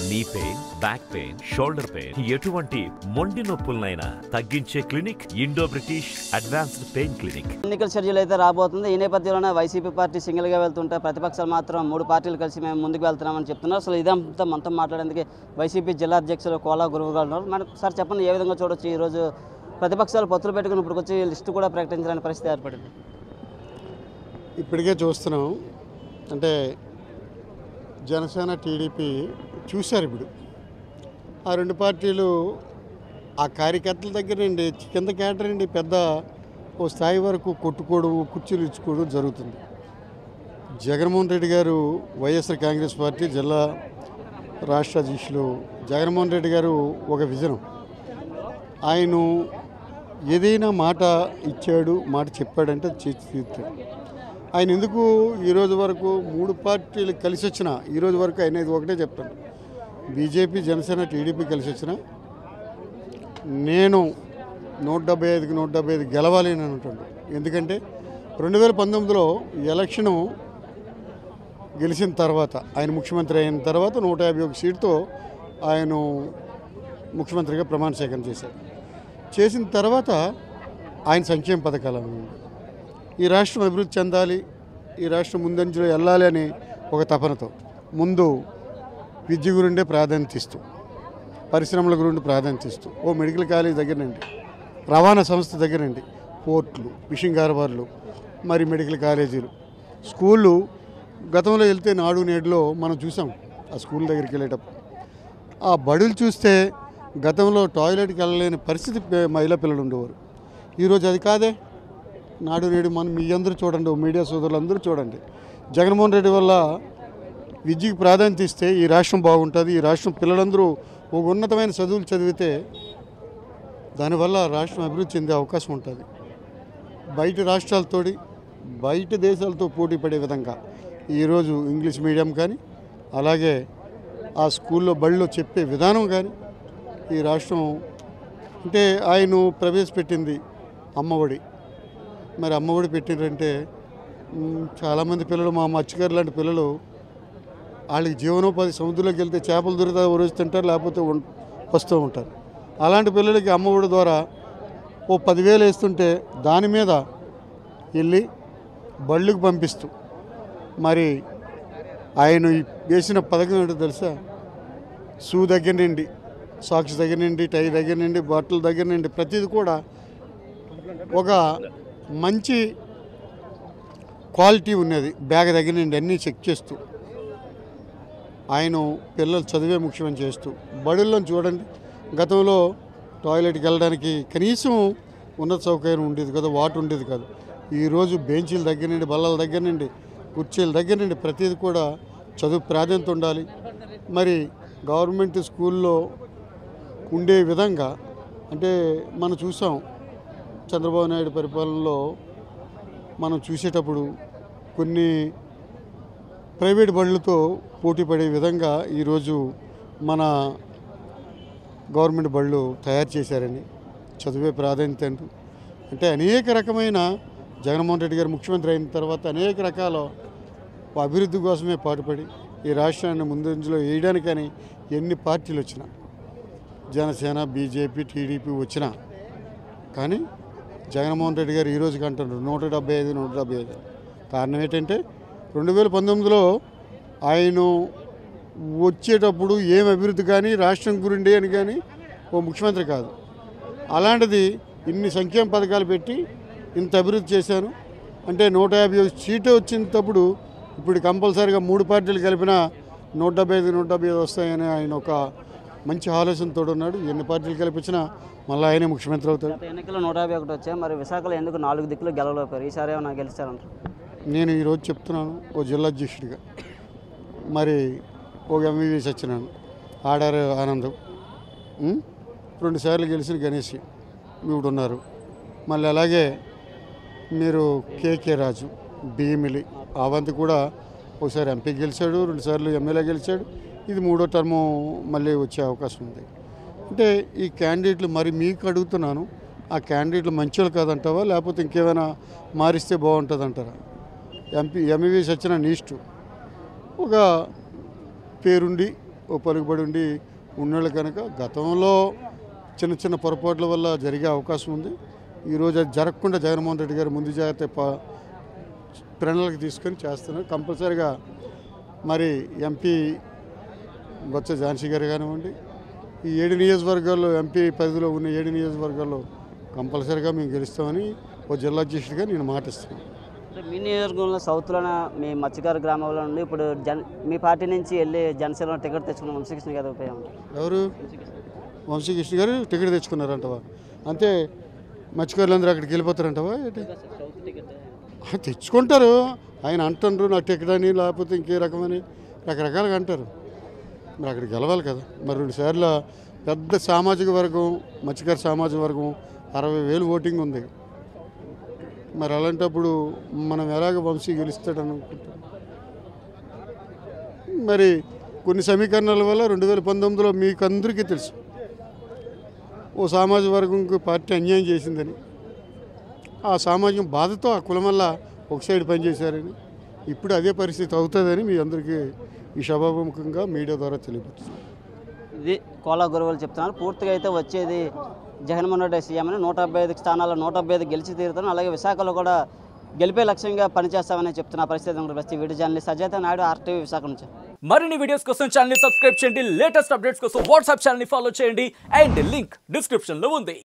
నీ pain back pain shoulder pain ఎటువంటి మొండి నొప్పులనైనా తగ్గించే clinic Indo British advanced pain clinic ఎన్నికల షెడ్యూల్ అయితే రాబోతుంది ఈ నేపథ్యంలోనే వైసీపీ పార్టీ సింగిల్గా వెళ్తుంటే ప్రతిపక్షాలు మాత్రం మూడు పార్టీలు కలిసి మేము ముందుకు వెళ్తున్నామని చెప్తున్నారు అసలు ఇదంతా మనతో మాట్లాడేందుకు వైసీపీ జిల్లా అధ్యక్షులు కోలా గురువు గారు ఉన్నారు మరి సార్ చెప్పండి ఏ విధంగా చూడొచ్చు ఈరోజు ప్రతిపక్షాలు పొత్తులు పెట్టుకుని ఇప్పుడు వచ్చి లిస్టు కూడా ప్రకటించడానికి పరిస్థితి ఏర్పడింది ఇప్పటికే చూస్తున్నాం అంటే జనసేన టీడీపీ చూశారు ఇప్పుడు ఆ రెండు పార్టీలు ఆ కార్యకర్తల దగ్గర నుండి కింద కేటర్ నుండి పెద్ద ఓ స్థాయి వరకు కొట్టుకోవడం కుర్చీలు ఇచ్చుకోవడం జరుగుతుంది జగన్మోహన్ రెడ్డి గారు వైఎస్ఆర్ కాంగ్రెస్ పార్టీ జిల్లా రాష్ట్ర అధ్యక్షులు జగన్మోహన్ రెడ్డి గారు ఒక విజనం ఆయన ఏదైనా మాట ఇచ్చాడు మాట చెప్పాడంటే చేసి తీరుతాడు ఆయన ఎందుకు ఈరోజు వరకు మూడు పార్టీలు కలిసి వచ్చిన ఈరోజు వరకు ఆయన ఇది ఒకటే చెప్తాను బీజేపీ జనసేన టీడీపీ కలిసి వచ్చిన నేను నూట డెబ్బై ఐదుకి నూట డెబ్బై ఐదు గెలవాలి అని అంటుంటాను ఎందుకంటే రెండు వేల పంతొమ్మిదిలో ఎలక్షను గెలిచిన తర్వాత ఆయన ముఖ్యమంత్రి అయిన తర్వాత నూట యాభై ఒక సీటుతో ఆయన ముఖ్యమంత్రిగా ప్రమాణ స్వీకారం చేశారు చేసిన తర్వాత ఆయన సంక్షేమ పథకాలు అన్నమాట. ఈ రాష్ట్రం అభివృద్ధి చెందాలి ఈ రాష్ట్రం ముందంజలో వెళ్ళాలి అని ఒక తపనతో ముందు విద్య గురిండే ప్రాధాన్యత ఇస్తూ పరిశ్రమల గురించి ప్రాధాన్యత ఇస్తూ ఓ మెడికల్ కాలేజ్ దగ్గర నుండి రవాణా సంస్థ దగ్గర నుండి పోర్ట్లు ఫిషింగ్ హార్బర్లు మరి మెడికల్ కాలేజీలు స్కూళ్ళు గతంలో వెళ్తే నాడు నేడులో మనం చూసాం ఆ స్కూల్ దగ్గరికి వెళ్ళేటప్పుడు ఆ బడులు చూస్తే గతంలో టాయిలెట్కి వెళ్ళలేని పరిస్థితి పే- మహిళా పిల్లలు ఉండేవారు ఈరోజు అది కాదే నాడు నేడు మనం మీ అందరూ చూడండి ఓ మీడియా సోదరులు అందరూ చూడండి జగన్మోహన్ రెడ్డి వల్ల విద్యకు ప్రాధాన్యత ఇస్తే ఈ రాష్ట్రం బాగుంటుంది ఈ రాష్ట్రం పిల్లలందరూ ఒక ఉన్నతమైన చదువులు చదివితే దానివల్ల రాష్ట్రం అభివృద్ధి చెందే అవకాశం ఉంటుంది బయట రాష్ట్రాలతోటి బయట దేశాలతో పోటీ పడే విధంగా ఈరోజు ఇంగ్లీష్ మీడియం కానీ అలాగే ఆ స్కూల్లో బడిలో చెప్పే విధానం కానీ ఈ రాష్ట్రం అంటే ఆయన ప్రవేశపెట్టింది అమ్మఒడి మరి అమ్మఒడి పెట్టిండ్రంటే మ్, చాలామంది పిల్లలు మా మత్స్యకారు లాంటి పిల్లలు వాళ్ళకి జీవనోపాధి సముద్రంలోకి వెళ్తే చేపలు దొరికితే ఓ రోజు తింటారు లేకపోతే ఉం- వస్తూ ఉంటారు అలాంటి పిల్లలకి అమ్మఒడి ద్వారా ఓ పదివేలు వేస్తుంటే దాని మీద వెళ్ళి బళ్ళుకు పంపిస్తూ మరి ఆయన ఈ వేసిన పథకం ఏంటో తెలుసా షూ దగ్గర నుండి సాక్స్ దగ్గర నుండి టై దగ్గర నుండి బట్టల దగ్గర నుండి ప్రతిది కూడా ఒక మంచి క్వాలిటీ ఉన్నది బ్యాగ్ దగ్గర నుండి అన్నీ చెక్ చేస్తూ ఆయన పిల్లలు చదివే ముఖ్యమని చేస్తూ బడుల్లో చూడండి గతంలో టాయిలెట్కి వెళ్ళడానికి కనీసం ఉన్నత సౌకర్యం ఉండేది కదా వాటర్ ఉండేది కాదు ఈరోజు బెంచీల దగ్గర నుండి బల్లల దగ్గర నుండి కుర్చీల దగ్గర నుండి ప్రతిదీ కూడా చదువు ప్రాధాన్యత ఉండాలి మరి గవర్నమెంట్ స్కూల్లో ఉండే విధంగా అంటే మనం చూసాం చంద్రబాబు నాయుడు పరిపాలనలో మనం చూసేటప్పుడు కొన్ని ప్రైవేట్ బడులతో పోటీ పడే విధంగా ఈరోజు మన గవర్నమెంట్ బళ్ళు తయారు చేశారని చదివే ప్రాధాన్యత అంటూ అంటే అనేక రకమైన జగన్మోహన్ రెడ్డి గారు ముఖ్యమంత్రి అయిన తర్వాత అనేక రకాల అభివృద్ధి కోసమే పాటుపడి ఈ రాష్ట్రాన్ని ముందంజలో వేయడానికని ఎన్ని పార్టీలు వచ్చినా జనసేన బీజేపీ టీడీపీ వచ్చినా కానీ జగన్మోహన్ రెడ్డి గారు ఈ రోజుకి అంటున్నారు నూట డెబ్బై ఐదు నూట డెబ్బై ఐదు కారణం ఏంటంటే రెండు వేల పంతొమ్మిదిలో ఆయన వచ్చేటప్పుడు ఏం అభివృద్ధి కానీ రాష్ట్రం గురిండి అని కానీ ఓ ముఖ్యమంత్రి కాదు అలాంటిది ఇన్ని సంక్షేమ పథకాలు పెట్టి ఇంత అభివృద్ధి చేశాను అంటే నూట యాభై ఒక సీటు వచ్చినప్పుడు ఇప్పుడు కంపల్సరీగా మూడు పార్టీలు కలిపిన నూట డెబ్బై ఐదు నూట డెబ్బై ఐదు వస్తాయని ఆయన ఒక మంచి ఆలోచనతో ఉన్నాడు ఎన్ని పార్టీలు కల్పించినా మళ్ళీ ఆయనే ముఖ్యమంత్రి అవుతాడు గత ఎన్నికల్లో నూట యాభై ఒకటి వచ్చాయి మరి విశాఖలో ఎందుకు నాలుగు దిక్కులు గెలవలేపారు ఈసారి ఏమైనా గెలిచారంటారు నేను ఈరోజు చెప్తున్నాను ఓ జిల్లా అధ్యక్షుడిగా మరి ఒక ఎంవీవీఎస్ వచ్చినాను ఆడారు ఆనందం ఉం? రెండుసార్లు గెలిచిన గణేష్ ఇప్పుడు ఉన్నారు మళ్ళీ అలాగే మీరు కేకే రాజు భీమిలి అవంతి కూడా ఒకసారి ఎంపీ గెలిచాడు రెండుసార్లు ఎమ్మెల్యే గెలిచాడు ఇది మూడో టర్ము మళ్ళీ వచ్చే అవకాశం ఉంది అంటే ఈ క్యాండిడేట్లు మరి మీకు అడుగుతున్నాను ఆ క్యాండిడేట్లు మంచోళ్ళు కాదంటావా లేకపోతే ఇంకేమైనా మారిస్తే బాగుంటుంది అంటారా ఎంపీ ఎంఈవీఎస్ వచ్చిన నీస్టు ఒక పేరుండి ఓ పలుకుబడి ఉండి ఉన్నోళ్ళు కనుక గతంలో చిన్న చిన్న పొరపాట్ల వల్ల జరిగే అవకాశం ఉంది ఈరోజు అది జరగకుండా జగన్మోహన్ రెడ్డి గారు ముందు జాగ్రత్త ప- ప్రణాళిక తీసుకొని చేస్తున్నారు కంపల్సరిగా మరి ఎంపీ బొత్స ఝాన్సీ గారు కానివ్వండి ఈ ఏడు నియోజకవర్గాల్లో ఎంపీ పరిధిలో ఉన్న ఏడు నియోజకవర్గాల్లో కంపల్సరిగా మేము గెలుస్తామని ఓ జిల్లా అధ్యక్షుడిగా నేను మాటిస్తున్నాను అంటే మీ నియోజకవర్గంలో సౌత్లోన మీ మత్స్యకార గ్రామంలో నుండి ఇప్పుడు జన్ మీ పార్టీ నుంచి వెళ్ళి జనసేనలో టికెట్ తెచ్చుకున్న వంశీకృష్ణ గారు ఉపయోగం ఎవరు వంశీకృష్ణ గారు టికెట్ తెచ్చుకున్నారంటవా అంతే మత్స్యకారులందరూ అక్కడికి వెళ్ళిపోతారంటవా ఏంటి ఆ, తెచ్చుకుంటారు ఆయన అంటుండ్రు నాకు టికెట్ అని లేకపోతే ఇంకే రకమని రకరకాలుగా అంటారు మరి అక్కడికి గెలవాలి కదా మరి రెండు సార్లు పెద్ద సామాజిక వర్గం మత్స్యకార సామాజిక వర్గం అరవై వేలు ఓటింగ్ ఉంది మరి అలాంటప్పుడు మనం ఎలాగ వంశీ గెలుస్తాడు అనుకుంటాం మరి కొన్ని సమీకరణాల వల్ల రెండు వేల పంతొమ్మిదిలో మీకు అందరికీ తెలుసు ఓ సామాజిక వర్గంకి పార్టీ అన్యాయం చేసిందని ఆ సామాజిక బాధతో ఆ కులం వల్ల ఒక సైడ్ పనిచేశారని ఇప్పుడు అదే పరిస్థితి అవుతుందని మీ అందరికీ ఈ సభాముఖంగా మీడియా ద్వారా తెలియపరుస్తుంది ఇది కోలా గురువులు చెప్తున్నారు పూర్తిగా అయితే వచ్చేది జగన్మోహన్ రెడ్డి సీఎం అని నూట డెబ్బై ఐదు స్థానాల్లో నూట డెబ్బై ఐదు గెలిచి తీరుతాను అలాగే విశాఖలో కూడా గెలిపే లక్ష్యంగా పనిచేస్తామని చెప్తున్న పరిస్థితి ఉంది. ప్రస్తుతం video journalist Ajay Naidu RTV Visakha నుంచి మరిన్ని వీడియోస్ కోసం ఛానల్ సబ్స్క్రైబ్ చేయండి లేటెస్ట్ అప్డేట్స్ కోసం వాట్సాప్ ఛానల్ ఫాలో చేయండి అండ్ లింక్ డిస్క్రిప్షన్ లో ఉంది